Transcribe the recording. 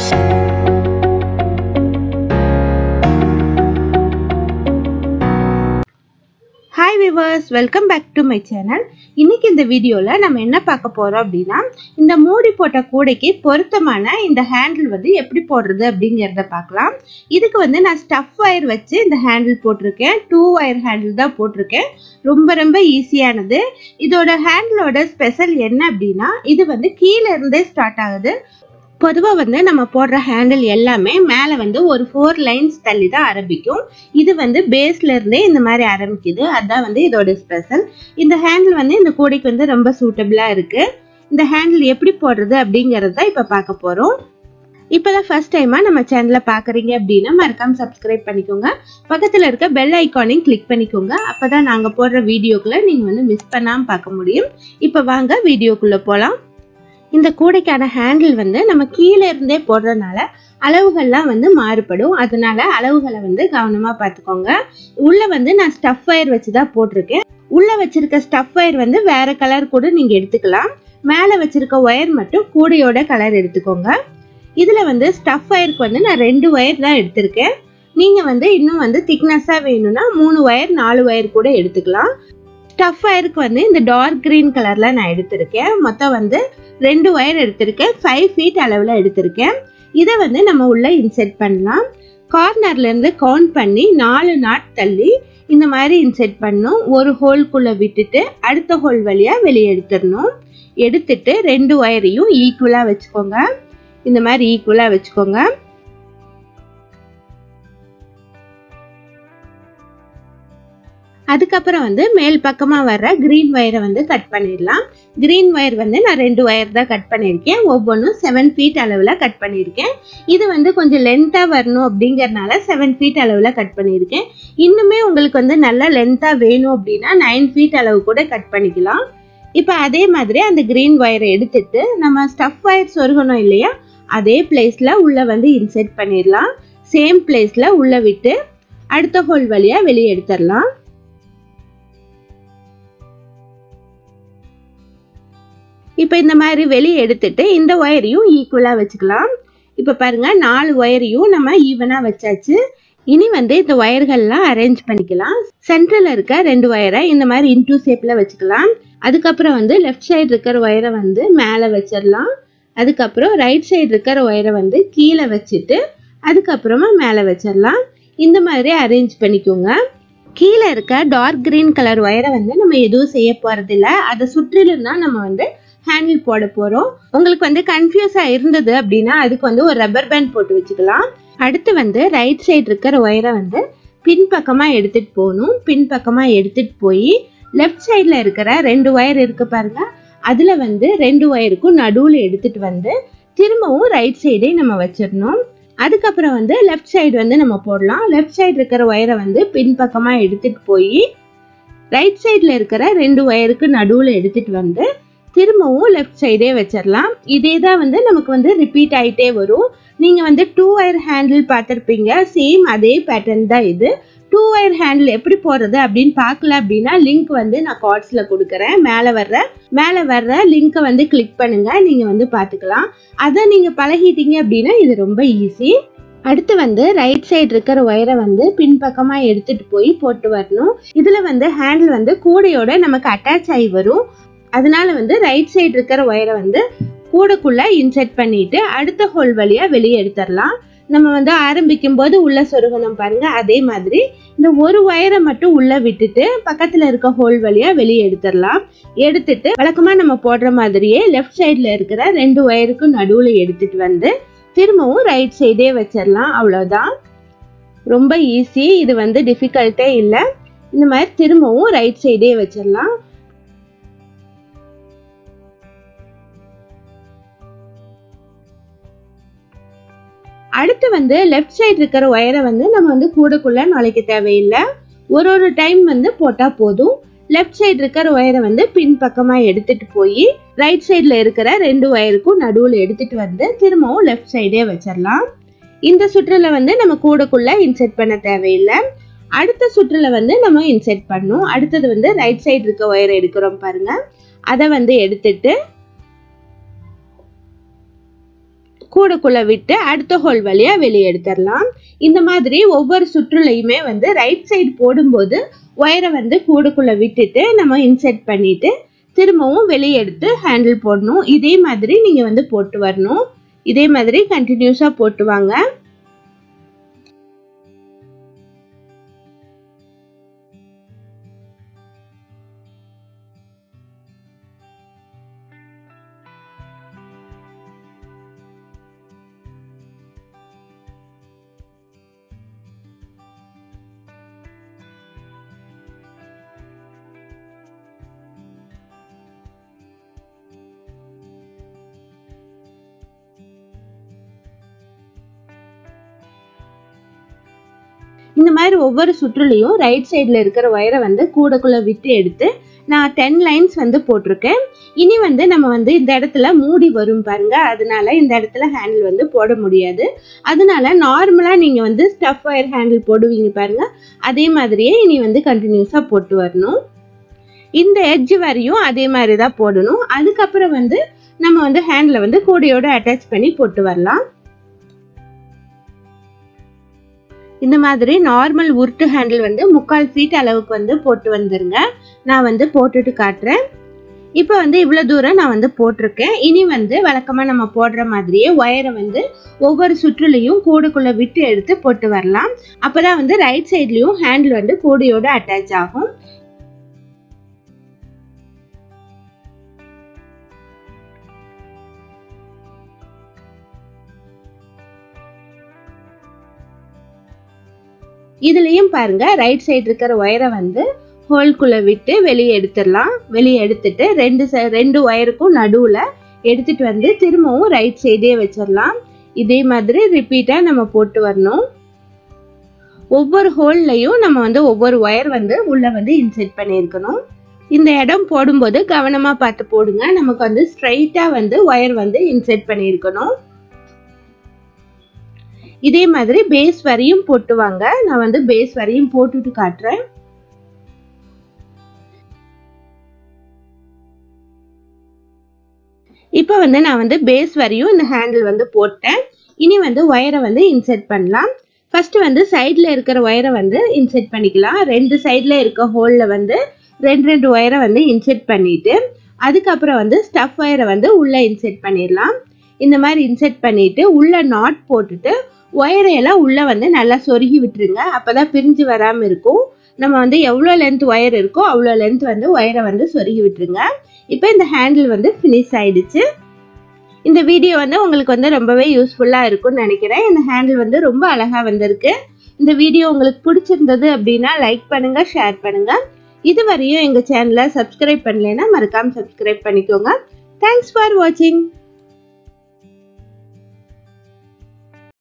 hi viewers welcome back to my channel இன்னைக்கு இந்த வீடியோவில் நம்ம என்ன பார்க்க போகிறோம் அப்படின்னா இந்த மூடி போட்ட கூடைக்கு பொருத்தமான இந்த ஹேண்டில் வந்து எப்படி போடுறது அப்படிங்கிறத பார்க்கலாம் இதுக்கு வந்து நான் ஸ்டஃப் ஒயர் வச்சு இந்த ஹேண்டில் போட்டிருக்கேன் டூ ஒயர் ஹேண்டில் தான் போட்டிருக்கேன் ரொம்ப ரொம்ப ஈஸியானது இதோட ஹேண்டிலோட ஸ்பெஷல் என்ன அப்படின்னா இது வந்து கீழே இருந்தே ஸ்டார்ட் ஆகுது பொதுவாக வந்து நம்ம போடுற ஹேண்டில் எல்லாமே மேலே வந்து ஒரு ஃபோர் லைன்ஸ் தள்ளி தான் ஆரம்பிக்கும் இது வந்து பேஸ்ல இருந்தே இந்த மாதிரி ஆரம்பிக்குது அதுதான் வந்து இதோட ஸ்பெஷல் இந்த ஹேண்டில் வந்து இந்த கூடைக்கு வந்து ரொம்ப சூட்டபிளாக இருக்கு இந்த ஹேண்டில் எப்படி போடுறது அப்படிங்கிறது தான் இப்போ பார்க்க போகிறோம் இப்போதான் ஃபர்ஸ்ட் டைமாக நம்ம சேனலை பார்க்குறீங்க அப்படின்னா மறக்காம சப்ஸ்கிரைப் பண்ணிக்கோங்க பக்கத்தில் இருக்க பெல் ஐக்கானையும் கிளிக் பண்ணிக்கோங்க அப்போ தான் நாங்கள் போடுற வீடியோக்களை நீங்கள் வந்து மிஸ் பண்ணாமல் பார்க்க முடியும் இப்போ வாங்க வீடியோக்குள்ளே போகலாம் இந்த கூடைக்கான ஹேண்டில் வந்து நம்ம கீழே இருந்தே போடுறதுனால அளவுகள்லாம் வந்து மாறுபடும் அதனால அளவுகளை வந்து கவனமாக பார்த்துக்கோங்க உள்ள வந்து நான் ஸ்டஃப் ஒயர் வச்சு தான் போட்டிருக்கேன் உள்ள வச்சிருக்க ஸ்டஃப் ஒயர் வந்து வேற கலர் கூட நீங்க எடுத்துக்கலாம் மேலே வச்சிருக்க ஒயர் மட்டும் கூடையோட கலர் எடுத்துக்கோங்க இதுல வந்து ஸ்டஃப் ஒயருக்கு வந்து நான் ரெண்டு ஒயர் தான் எடுத்திருக்கேன் நீங்க வந்து இன்னும் வந்து திக்னஸா வேணும்னா மூணு ஒயர் நாலு ஒயர் கூட எடுத்துக்கலாம் ஸ்டஃப் ஒயருக்கு வந்து இந்த டார்க் கிரீன் கலர்ல நான் எடுத்திருக்கேன் மொத்தம் வந்து ரெண்டு ஒயர் எடுத்திருக்கேன் ஃபைவ் ஃபீட் அளவில் எடுத்திருக்கேன் இதை வந்து நம்ம உள்ள இன்செர்ட் பண்ணலாம் கார்னர்ல இருந்து கவுண்ட் பண்ணி நாலு நாட் தள்ளி இந்த மாதிரி இன்செர்ட் பண்ணும் ஒரு ஹோல்குள்ள விட்டுட்டு அடுத்த ஹோல் வழியா வெளியே எடுத்துடணும் எடுத்துட்டு ரெண்டு ஒயரையும் ஈக்குவலா வச்சுக்கோங்க இந்த மாதிரி ஈக்குவலா வச்சுக்கோங்க அதுக்கப்புறம் வந்து மேல் பக்கமாக வர்ற க்ரீன் ஒயரை வந்து கட் பண்ணிடலாம் க்ரீன் ஒயர் வந்து நான் ரெண்டு ஒயர் தான் கட் பண்ணியிருக்கேன் ஒவ்வொன்றும் செவன் ஃபீட் அளவில் கட் பண்ணியிருக்கேன் இது வந்து கொஞ்சம் லென்த்தாக வரணும் அப்படிங்கறனால செவன் ஃபீட் அளவில் கட் பண்ணியிருக்கேன் இன்னுமே உங்களுக்கு வந்து நல்லா லென்த்தாக வேணும் அப்படின்னா நைன் ஃபீட் அளவு கூட கட் பண்ணிக்கலாம் இப்போ அதே மாதிரி அந்த க்ரீன் ஒயரை எடுத்துட்டு நம்ம ஸ்டஃப் ஒயர் சொருகணும் இல்லையா அதே பிளேஸில் உள்ளே வந்து இன்செர்ட் பண்ணிடலாம் சேம் பிளேஸில் உள்ளே விட்டு அடுத்த ஹோல் வழியாக வெளியே எடுத்துடலாம் இப்போ இந்த மாதிரி வெளியே எடுத்துட்டு இந்த ஒயரையும் ஈக்குவலாக வச்சுக்கலாம் இப்போ பாருங்க நாலு ஒயரையும் நம்ம ஈவனாக வச்சாச்சு இனி வந்து இந்த ஒயர்கள்லாம் அரேஞ்ச் பண்ணிக்கலாம் சென்ட்ரல் இருக்க ரெண்டு ஒயரை இந்த மாதிரி இன்டூ ஷேப்பில் வச்சுக்கலாம் அதுக்கப்புறம் வந்து லெஃப்ட் சைடு இருக்கிற ஒயரை வந்து மேலே வச்சிடலாம் அதுக்கப்புறம் ரைட் சைடு இருக்கிற ஒயரை வந்து கீழே வச்சுட்டு அதுக்கப்புறமா மேலே வச்சிடலாம் இந்த மாதிரி அரேஞ்ச் பண்ணிக்கோங்க கீழே இருக்க டார்க் கிரீன் கலர் ஒயரை வந்து நம்ம எதுவும் செய்ய போகிறதில்ல அதை சுற்றிலும் தான் நம்ம வந்து ஹேண்டில் போட போகிறோம் உங்களுக்கு வந்து கன்ஃபியூஸாக இருந்தது அப்படின்னா அதுக்கு வந்து ஒரு ரப்பர் பேண்ட் போட்டு வச்சுக்கலாம் அடுத்து வந்து ரைட் சைடு இருக்கிற ஒயரை வந்து பின்பக்கமாக எடுத்துகிட்டு போகணும் பின்பக்கமாக எடுத்துகிட்டு போய் லெஃப்ட் சைடில் இருக்கிற ரெண்டு ஒயர் இருக்கு பாருங்க அதில் வந்து ரெண்டு ஒயருக்கும் நடுவில் எடுத்துகிட்டு வந்து திரும்பவும் ரைட் சைடே நம்ம வச்சிடணும் அதுக்கப்புறம் வந்து லெஃப்ட் சைடு வந்து நம்ம போடலாம் லெஃப்ட் சைடு இருக்கிற ஒயரை வந்து பின்பக்கமாக எடுத்துகிட்டு போய் ரைட் சைடில் இருக்கிற ரெண்டு ஒயருக்கு நடுவில் எடுத்துகிட்டு வந்து திரும்பவும் லெஃப்ட் சைடே வச்சிடலாம் இதே தான் வந்து நமக்கு வந்து ரிப்பீட் ஆகிட்டே வரும் நீங்கள் வந்து டூ ஒயர் ஹேண்டில் பார்த்துருப்பீங்க சேம் அதே பேட்டர்ன் தான் இது டூ ஒயர் ஹேண்டில் எப்படி போடுறது அப்படின்னு பார்க்கல அப்படின்னா லிங்க் வந்து நான் கார்ட்ஸில் கொடுக்குறேன் மேலே வர்ற மேலே வர்ற லிங்க்கை வந்து கிளிக் பண்ணுங்க நீங்கள் வந்து பார்த்துக்கலாம் அதை நீங்கள் பழகிட்டீங்க அப்படின்னா இது ரொம்ப ஈஸி அடுத்து வந்து ரைட் சைடு இருக்கிற ஒயரை வந்து பின்பக்கமாக எடுத்துட்டு போய் போட்டு வரணும் இதில் வந்து ஹேண்டில் வந்து கூடையோட நமக்கு அட்டாச் ஆகி வரும் அதனால வந்து ரைட் சைடு இருக்கிற ஒயரை வந்து கூடைக்குள்ள இன்செர்ட் பண்ணிட்டு அடுத்த ஹோல் வழியா வெளியே எடுத்துடலாம் நம்ம வந்து ஆரம்பிக்கும் போது உள்ள சொருகணும் பாருங்க அதே மாதிரி இந்த ஒரு ஒயரை மட்டும் உள்ள விட்டுட்டு பக்கத்துல இருக்க ஹோல் வழியா வெளியே எடுத்துடலாம் எடுத்துட்டு வழக்கமா நம்ம போடுற மாதிரியே லெஃப்ட் சைட்ல இருக்கிற ரெண்டு ஒயருக்கும் நடுவுல எடுத்துட்டு வந்து திரும்பவும் ரைட் சைடே வச்சிடலாம் அவ்வளோதான் ரொம்ப ஈஸி இது வந்து டிஃபிகல்ட்டே இல்லை இந்த மாதிரி திரும்பவும் ரைட் சைடே வச்சிடலாம் அடுத்து வந்து லெஃப்ட் சைடு இருக்கிற ஒயரை வந்து நம்ம வந்து கூடக்குள்ள நுழைக்க தேவையில்லை ஒரு ஒரு டைம் வந்து போட்டா போதும் லெஃப்ட் சைடு இருக்கிற ஒயரை வந்து பின் பக்கமா எடுத்துட்டு போய் ரைட் சைடுல இருக்கிற ரெண்டு ஒயருக்கும் நடுவில் எடுத்துட்டு வந்து திரும்பவும் லெஃப்ட் சைடே வச்சிடலாம் இந்த சுற்றுல வந்து நம்ம கூடக்குள்ள இன்செர்ட் பண்ண தேவையில்லை அடுத்த சுற்றுல வந்து நம்ம இன்செர்ட் பண்ணணும் அடுத்தது வந்து ரைட் சைடு இருக்க ஒயரை எடுக்கிறோம் பாருங்க அதை வந்து எடுத்துட்டு கூடைக்குள்ள விட்டு அடுத்த ஹோல் வழியா வெளியே எடுத்துடலாம் இந்த மாதிரி ஒவ்வொரு சுற்றுலையுமே வந்து ரைட் சைடு போடும்போது ஒயரை வந்து கூடைக்குள்ள விட்டுட்டு நம்ம இன்செர்ட் பண்ணிட்டு திரும்பவும் வெளியே எடுத்து ஹேண்டில் போடணும் இதே மாதிரி நீங்க வந்து போட்டு வரணும் இதே மாதிரி கண்டினியூஸா போட்டு வாங்க இந்த மாதிரி ஒவ்வொரு சுற்றுலையும் ரைட் சைடில் இருக்கிற ஒயரை வந்து கூடைக்குள்ள விட்டு எடுத்து நான் டென் லைன்ஸ் வந்து போட்டிருக்கேன் இனி வந்து நம்ம வந்து இந்த இடத்துல மூடி வரும் பாருங்க அதனால இந்த இடத்துல ஹேண்டில் வந்து போட முடியாது அதனால நார்மலாக நீங்கள் வந்து ஸ்டஃப் ஒயர் ஹேண்டில் போடுவீங்க பாருங்க அதே மாதிரியே இனி வந்து கண்டினியூஸாக போட்டு வரணும் இந்த எட்ஜ் வரையும் அதே மாதிரி தான் போடணும் அதுக்கப்புறம் வந்து நம்ம வந்து ஹேண்டில் வந்து கூடையோட அட்டாச் பண்ணி போட்டு வரலாம் இந்த மாதிரி நார்மல் உருட்டு ஹேண்டில் வந்து முக்கால் ஃபீட் அளவுக்கு வந்து போட்டு வந்துருங்க நான் வந்து போட்டுட்டு காட்டுறேன் இப்போ வந்து இவ்வளோ தூரம் நான் வந்து போட்டிருக்கேன் இனி வந்து வழக்கமாக நம்ம போடுற மாதிரியே ஒயரை வந்து ஒவ்வொரு சுற்றுலையும் கூடைக்குள்ளே விட்டு எடுத்து போட்டு வரலாம் அப்போ தான் வந்து ரைட் சைட்லேயும் ஹேண்டில் வந்து கூடையோட அட்டாச் ஆகும் இதுலயும் பாருங்க ரைட் சைடு இருக்கிற ஒயரை வந்து ஹோல்குள்ள விட்டு வெளியே எடுத்துடலாம் வெளியே எடுத்துட்டு ரெண்டு ரெண்டு ஒயருக்கும் நடுவுல எடுத்துட்டு வந்து திரும்பவும் ரைட் சைடே வச்சிடலாம் இதே மாதிரி ரிப்பீட்டா நம்ம போட்டு வரணும் ஒவ்வொரு ஹோல்லையும் நம்ம வந்து ஒவ்வொரு ஒயர் வந்து உள்ள வந்து இன்செர்ட் பண்ணியிருக்கணும் இந்த இடம் போடும்போது கவனமா பார்த்து போடுங்க நமக்கு வந்து ஸ்ட்ரைட்டா வந்து ஒயர் வந்து இன்செர்ட் பண்ணியிருக்கணும் இதே மாதிரி பேஸ் வரையும் போட்டு வாங்க நான் வந்து பேஸ் வரையும் போட்டுட்டு காட்டுறேன் இப்போ வந்து நான் வந்து பேஸ் வரையும் இந்த ஹேண்டில் வந்து போட்டேன் இனி வந்து ஒயரை வந்து இன்செர்ட் பண்ணலாம் ஃபர்ஸ்ட் வந்து சைடில் இருக்கிற ஒயரை வந்து இன்செர்ட் பண்ணிக்கலாம் ரெண்டு சைடில் இருக்க ஹோலில் வந்து ரெண்டு ரெண்டு ஒயரை வந்து இன்செர்ட் பண்ணிட்டு அதுக்கப்புறம் வந்து ஸ்டஃப் ஒயரை வந்து உள்ளே இன்செர்ட் பண்ணிடலாம் இந்த மாதிரி இன்செர்ட் பண்ணிட்டு உள்ள நாட் போட்டுட்டு ஒயரையெல்லாம் உள்ளே வந்து நல்லா சொருகி விட்டுருங்க அப்போ தான் பிரிஞ்சு வராமல் இருக்கும் நம்ம வந்து எவ்வளோ லென்த் ஒயர் இருக்கோ அவ்வளோ லென்த் வந்து ஒயரை வந்து சொருகி விட்டுருங்க இப்போ இந்த ஹேண்டில் வந்து ஃபினிஷ் ஆயிடுச்சு இந்த வீடியோ வந்து உங்களுக்கு வந்து ரொம்பவே யூஸ்ஃபுல்லாக இருக்கும்னு நினைக்கிறேன் இந்த ஹேண்டில் வந்து ரொம்ப அழகாக வந்திருக்கு இந்த வீடியோ உங்களுக்கு பிடிச்சிருந்தது அப்படின்னா லைக் பண்ணுங்க ஷேர் பண்ணுங்க இது வரையும் எங்கள் சேனலை சப்ஸ்கிரைப் பண்ணலைன்னா மறக்காம சப்ஸ்கிரைப் பண்ணிக்கோங்க தேங்க்ஸ் ஃபார் வாட்சிங்